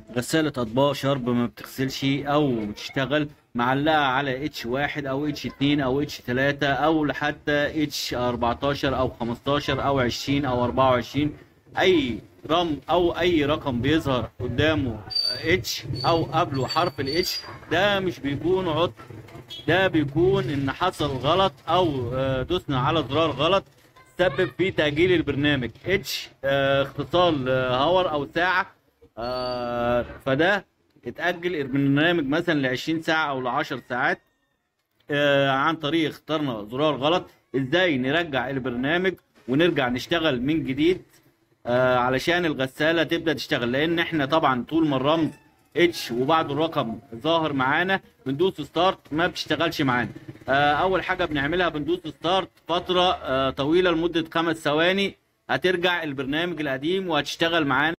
غسالة أطباق شرب ما بتغسلش أو تشتغل معلقة على اتش واحد أو اتش اتنين أو اتش تلاتة أو حتى اتش أربعتاشر أو خمستاشر أو عشرين أو أربعة وعشرين أي رم أو أي رقم بيظهر قدامه اتش أو قبله حرف الاتش ده مش بيكون عطل ده بيكون إن حصل غلط أو آه، دوسنا على زرار غلط سبب في تأجيل البرنامج اتش آه، اختصار آه، هاور أو ساعة آه، فده اتأجل البرنامج مثلا ل 20 ساعة أو ل 10 ساعات آه، عن طريق اخترنا زرار غلط ازاي نرجع البرنامج ونرجع نشتغل من جديد آه، علشان الغسالة تبدأ تشتغل لأن احنا طبعا طول ما الرمز اتش وبعد الرقم ظاهر معانا بندوس ستارت ما بتشتغلش معانا آه، أول حاجة بنعملها بندوس ستارت فترة آه، طويلة لمدة خمس ثواني هترجع البرنامج القديم وهتشتغل معانا